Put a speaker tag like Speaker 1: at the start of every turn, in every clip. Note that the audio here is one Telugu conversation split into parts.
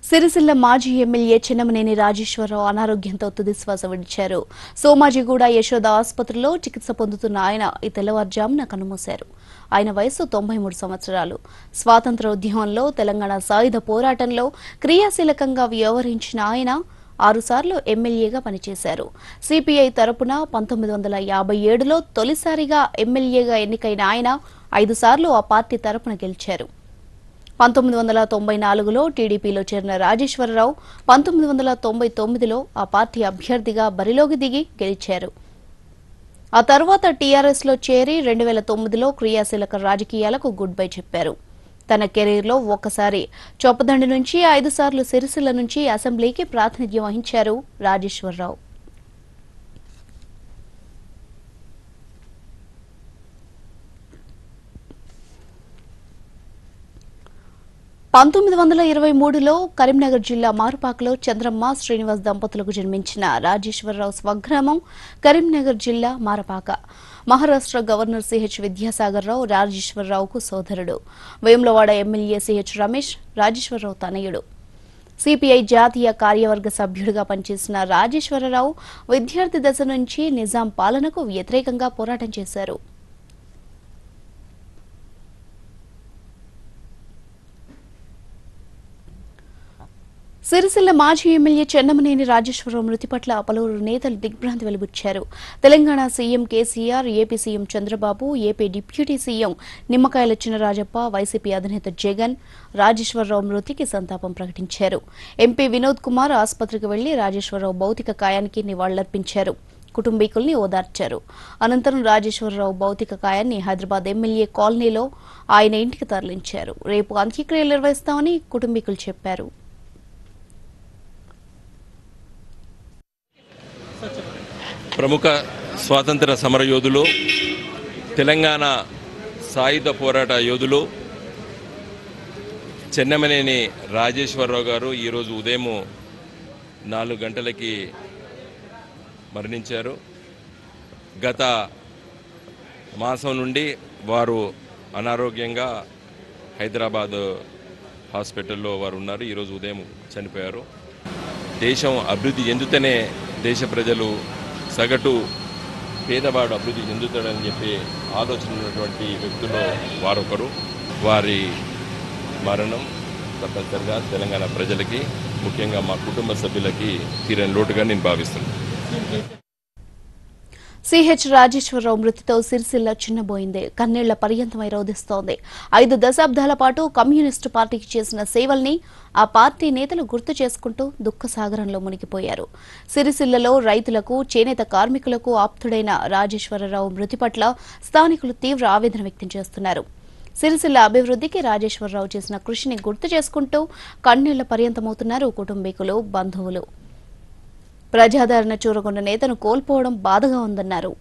Speaker 1: సిరిసిల్ల మాజీ ఎమ్మెల్యే చిన్నమనేని రాజేశ్వరరావు అనారోగ్యంతో తుదిశ్వాస విడిచారు సోమాజిగూడ యశోద ఆసుపత్రిలో చికిత్స పొందుతున్న ఆయన ఈ తెల్లవారుజామున కన్నుమూశారు ఆయన వయసు తొంభై మూడు సంవత్సరాలు స్వాతంత్ర ఉద్యమంలో తెలంగాణ సాయుధ పోరాటంలో క్రియాశీలకంగా వ్యవహరించిన ఆయన ఆరుసార్లు ఎమ్మెల్యేగా పనిచేశారు సిపిఐ తరపున పంతొమ్మిది వందల యాభై ఏడులో తొలిసారిగా ఎమ్మెల్యేగా ఎన్నికైన ఆయన ఐదుసార్లు ఆ పార్టీ తరపున గెలిచారు పంతొమ్మిది వందల తొంభై నాలుగులో టీడీపీలో చేరిన రాజేశ్వరరావు పంతొమ్మిది వందల తొంభై తొమ్మిదిలో ఆ పార్టీ అభ్యర్థిగా బరిలోకి దిగి గెలిచారు ఆ తర్వాత టీఆర్ఎస్లో చేరి రెండు వేల తొమ్మిదిలో క్రియాశీలక రాజకీయాలకు గుడ్ బై చెప్పారు తన కెరీర్లో ఒక్కసారి చొప్పదండి నుంచి ఐదు సార్లు సిరిసిల్ల నుంచి అసెంబ్లీకి ప్రాతినిధ్యం వహించారు రాజేశ్వరరావు పంతొమ్మిది వందల ఇరవై మూడులో కరీంనగర్ జిల్లా మారుపాకలో చంద్రమ్మ శ్రీనివాస్ దంపతులకు జన్మించిన రాజేశ్వరరావు స్వగ్రామం కరీంనగర్ జిల్లా మారపాక మహారాష్ట్ర గవర్నర్ సిహెచ్ విద్యాసాగర్ రావు రాజేశ్వరరావుకు సోదరుడు వేములవాడ ఎమ్మెల్యే సిహెచ్ రమేష్ రాజేశ్వరరావు తనయుడు సిపిఐ జాతీయ కార్యవర్గ సభ్యుడిగా పనిచేసిన రాజేశ్వరరావు విద్యార్థి దశ నుంచి నిజాం పాలనకు వ్యతిరేకంగా పోరాటం చేశారు సిరిసిల్ల మాజీ ఎమ్మెల్యే చెన్నమనేని రాజేశ్వరరావు మృతి పట్ల పలువురు నేతలు దిగ్భ్రాంతి వెలుబుచ్చారు Telangana CM KCR AP CM Chandrababu AP deputy CM Nimmakayala Chinarajappa YCP అధినేత జగన్ రాజేశ్వరరావు మృతికి సంతాపం ప్రకటించారు ఎంపీ వినోద్ కుమార్ ఆసుపత్రికి వెళ్లి రాజేశ్వరరావు భౌతిక కాయానికి నివాళులర్పించారు కుటుంబీకుల్ని ఓదార్చారు అనంతరం రాజేశ్వరరావు భౌతిక కాయాన్ని హైదరాబాద్ ఎమ్మెల్యే కాలనీలో ఆయన ఇంటికి తరలించారు రేపు అంత్యక్రియలు నిర్వహిస్తామని కుటుంబీకులు చెప్పారు
Speaker 2: ప్రముఖ స్వాతంత్ర సమర యోధులు తెలంగాణ సాయుధ పోరాట యోధులు చెన్నమనేని రాజేశ్వరరావు గారు ఈరోజు ఉదయం నాలుగు గంటలకి మరణించారు గత మాసం నుండి వారు అనారోగ్యంగా హైదరాబాద్ హాస్పిటల్లో వారు ఉన్నారు ఈరోజు ఉదయం చనిపోయారు దేశం అభివృద్ధి చెందుతూనే దేశ ప్రజలు సగటు పేదవాడు అభివృద్ధి చెందుతాడని చెప్పి ఆలోచన ఉన్నటువంటి వ్యక్తుల్లో వారొకరు వారి మరణం తప్పనిసరిగా తెలంగాణ ప్రజలకి ముఖ్యంగా మా కుటుంబ సభ్యులకి తీరని లోటుగా నేను భావిస్తున్నాను
Speaker 1: సిహెచ్ రాజేశ్వరరావు మృతితో సిరిసిల్ల చిన్నబోయింది కన్నీళ్ల పర్యంతమై రోధిస్తోంది ఐదు దశాబ్దాల పాటు కమ్యూనిస్టు పార్టీకి చేసిన సేవల్ని ఆ పార్టీ నేతలు గుర్తు చేసుకుంటూ దుఃఖసాగరంలో మునిగిపోయారు సిరిసిల్లలో రైతులకు చేనేత కార్మికులకు ఆప్తుడైన రాజేశ్వరరావు మృతి పట్ల స్థానికులు తీవ్ర ఆవేదన వ్యక్తం చేస్తున్నారు సిరిసిల్ల అభివృద్ధికి రాజేశ్వరరావు చేసిన కృషిని గుర్తు చేసుకుంటూ కన్నీళ్ల పర్యంతమవుతున్నారు కుటుంబీకులు బంధువులు ప్రజాదరణ చూరగొన్న నేతను కోల్పోవడం బాధగా ఉందన్నారు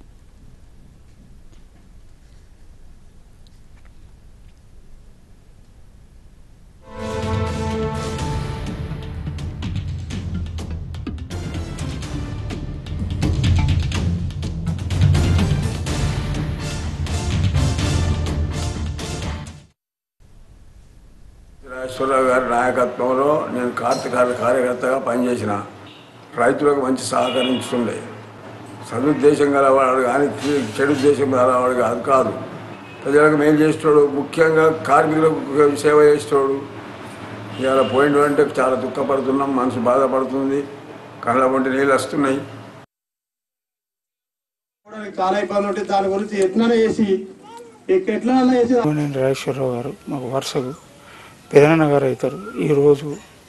Speaker 3: రాజేశ్వరరావు గారి నాయకత్వంలో నేను కార్తకాల కార్యకర్తగా పనిచేసిన రైతులకు మంచి సహకరించుండే సదుద్దేశం గలవాడు కానీ చె- చెడు ఉద్దేశం గలవాడు కాదు కాదు ప్రజలకు మేలు చేస్తాడు ముఖ్యంగా కార్మికులకు సేవ చేస్తాడు ఇవాళ పోయిండు అంటే చాలా దుఃఖపడుతున్నాం మనసు బాధపడుతుంది కళ్ళ వంటి నీళ్ళు వస్తున్నాయి
Speaker 4: పోవడానికి చాలా ఇబ్బంది ఉంటుంది దాని గురించి ఎట్లనే చేసి ఎక్- ఎట్లనన్నా చేసి
Speaker 5: నేను రాజేశ్వరరావు గారు మాకు వరుసకు పెదనాన్న గారు అవుతారు ఈరోజు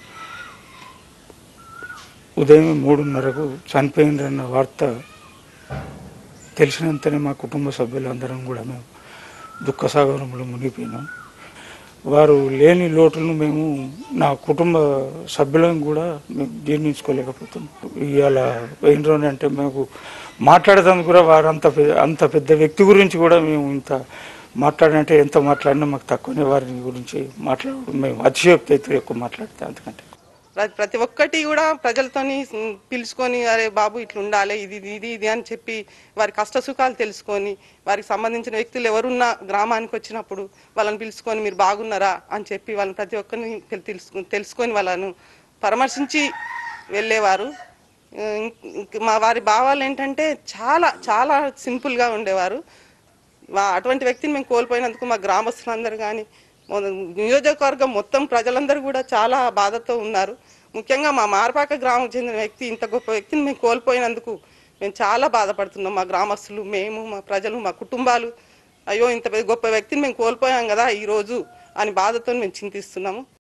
Speaker 5: ఉదయం మూడున్నరకు చనిపోయిందన్న వార్త తెలిసినంతనే మా కుటుంబ సభ్యులందరం కూడా మేము దుఃఖసాగరంలో మునిగిపోయినాం వారు లేని లోటును మేము నా కుటుంబ సభ్యులను కూడా మేము జీర్ణించుకోలేకపోతున్నాం ఇవాళ పోయిన రోజు అంటే మాకు మాట్లాడేదానికి కూడా వారు అంత పెద్ద అంత పెద్ద వ్యక్తి గురించి కూడా మేము ఇంత మాట్లాడినంటే ఎంత మాట్లాడినా మాకు తక్కువనే వారి గురించి మాట్లాడడం మేము అతిశయోక్తి అయితే ఎక్కువ మాట్లాడితే అంతకంటే
Speaker 6: ప్ర- ప్రతి ఒక్కటి కూడా ప్రజలతోని మ్, పిలుచుకొని అరే బాబు ఇట్లా ఉండాలి ఇది ఇది, ఇది ఇది అని చెప్పి వారి కష్ట సుఖాలు తెలుసుకొని వారికి సంబంధించిన వ్యక్తులు ఎవరున్నా గ్రామానికి వచ్చినప్పుడు వాళ్ళని పిలుచుకొని మీరు బాగున్నారా అని చెప్పి వాళ్ళని ప్రతి ఒక్కరిని తెలు- తెలుసుకు తెలుసుకొని వాళ్ళను పరామర్శించి వెళ్ళేవారు ఇంక్- ఇంక్ మా వారి భావాలు ఏంటంటే చాలా చాలా సింపుల్గా ఉండేవారు వా- అటువంటి వ్యక్తిని మేము కోల్పోయినందుకు మా గ్రామస్తులందరూ కానీ నియోజకవర్గం మొత్తం ప్రజలందరూ కూడా చాలా బాధతో ఉన్నారు ముఖ్యంగా మా మార్పాక గ్రామం చెందిన వ్యక్తి ఇంత గొప్ప వ్యక్తిని మేము కోల్పోయినందుకు మేము చాలా బాధపడుతున్నాం మా గ్రామస్తులు మేము మా ప్రజలు మా కుటుంబాలు అయ్యో ఇంత పెద్ద గొప్ప వ్యక్తిని మేము కోల్పోయాం కదా ఈ రోజు అని బాధతో మేము చింతిస్తున్నాము